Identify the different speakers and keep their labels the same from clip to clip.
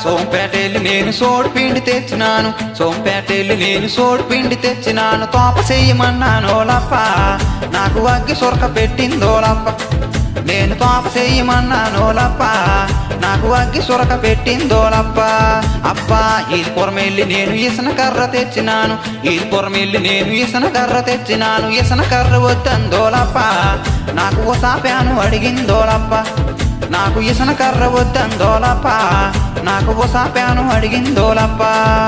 Speaker 1: సోంపేటెళ్ళి నేను సోడు పిండి తెచ్చినాను సోంపేటెళ్ళి నేను సోడు పిండి తెచ్చినాను తోప చెయ్యమన్నానోలప్ప నాకు అగ్గి సొరక పెట్టిందోలప్ప నేను తోప చెయ్యమన్నానోలప్ప నాకు అగ్గి సొరక పెట్టిందోలప్ప అబ్బా ఈదుపురం వెళ్ళి నేను ఇసన కర్ర తెచ్చినాను ఈదుపురం వెళ్ళి నేను ఇసన కర్ర తెచ్చినాను ఇసన కర్ర వద్దందోలప్ప నాకు ఓ సాపాను అడిగిందోలప్ప నాకు ఇసన కర్ర వద్దందోలప్ప నాకు ఓ సాపాను అడిగిందోలప్ప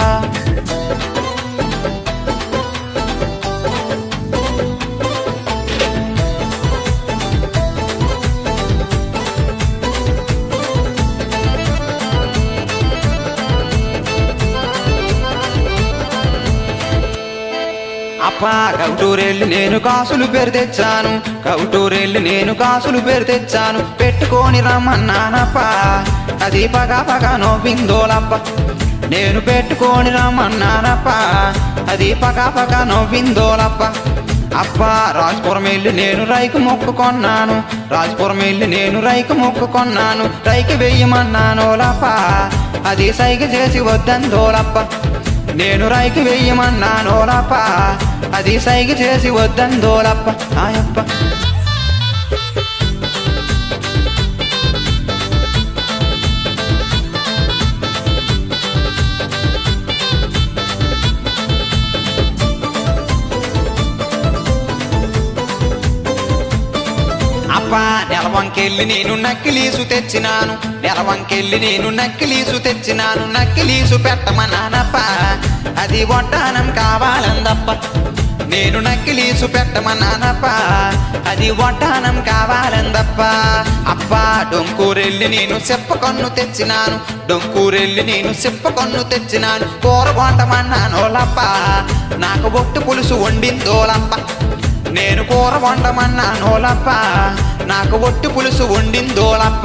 Speaker 1: అప్పా కౌటూరెళ్ళి నేను కాసులు పేరు తెచ్చాను కౌటూరెళ్ళి నేను కాసులు పేరు తెచ్చాను పెట్టుకొని రమ్మన్నానప్ప అది పగా పగా నవ్విందోలప్ప నేను పెట్టుకొని రమ్మన్నానప్ప అది పగా పగా నవ్విందోలప్ప అబ్బా రాజపురం వెళ్ళి నేను రైకు మొక్కుకొన్నాను రాజపురం వెళ్ళి నేను రైకు మొక్కుకొన్నాను రైకి వెయ్యమన్నానోలప్ప అది సైగ చేసి వద్దందోలప్ప నేను రైకి వెయ్యమన్నానోలప్ప అది సైగ చేసి వద్దందోలప్ప ఆయప్ప అబ్బా నెలవంకెళ్ళి నేను నక్కిలీసు తెచ్చినాను నెలవంకెళ్ళి నేను నక్కిలీసు తెచ్చినాను నక్కిలీసు పెట్టమన్నానప్ప అది వడ్డానం కావాలందప్ప నేను నక్కిలీసు పెట్టమన్నానప్ప అది వడ్డానం కావాలందప్ప అబ్బా డొంకూరెళ్ళి నేను చెప్పకొన్ను తెచ్చినాను డొంకూరెళ్ళి నేను చెప్పకొన్ను తెచ్చినాను కూర వండమన్నానోలప్ప నాకు బొట్టు పులుసు వండిందోలప్ప నేను కూర వండమన్నానోలప్ప నాకు ఒట్టు పులుసు వండిందోలప్ప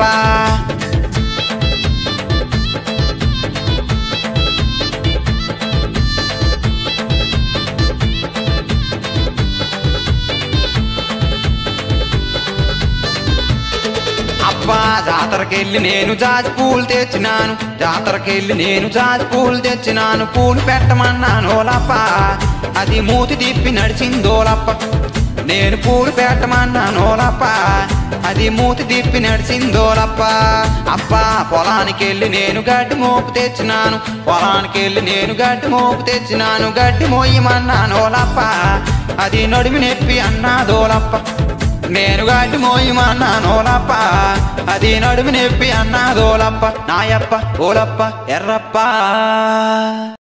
Speaker 1: అబ్బా జాతరకెళ్ళి నేను జాజి పూలు తెచ్చినాను జాతరకెళ్ళి నేను జాజి పూలు తెచ్చినాను పూలు పెట్టమన్నానోలప్ప అది మూతి తిప్పి నడిచిందోలప్ప నేను పూలు పెట్టమన్నానోలప్ప అది మూతి తిప్పి నడిచిందోలప్ప అబ్బా పొలానికి వెళ్ళి నేను గడ్డి మోపు తెచ్చినాను పొలానికి వెళ్ళి నేను గడ్డి మోపు తెచ్చినాను గడ్డి మోయమన్నానోలప్ప అది నడిమి నొప్పి అన్నాదోలప్ప నేను గడ్డి మోయమన్నానోలప్ప అది నడుమి నొప్పి అన్నాదోలప్ప నాయప్ప ఓలప్ప ఎర్రప్ప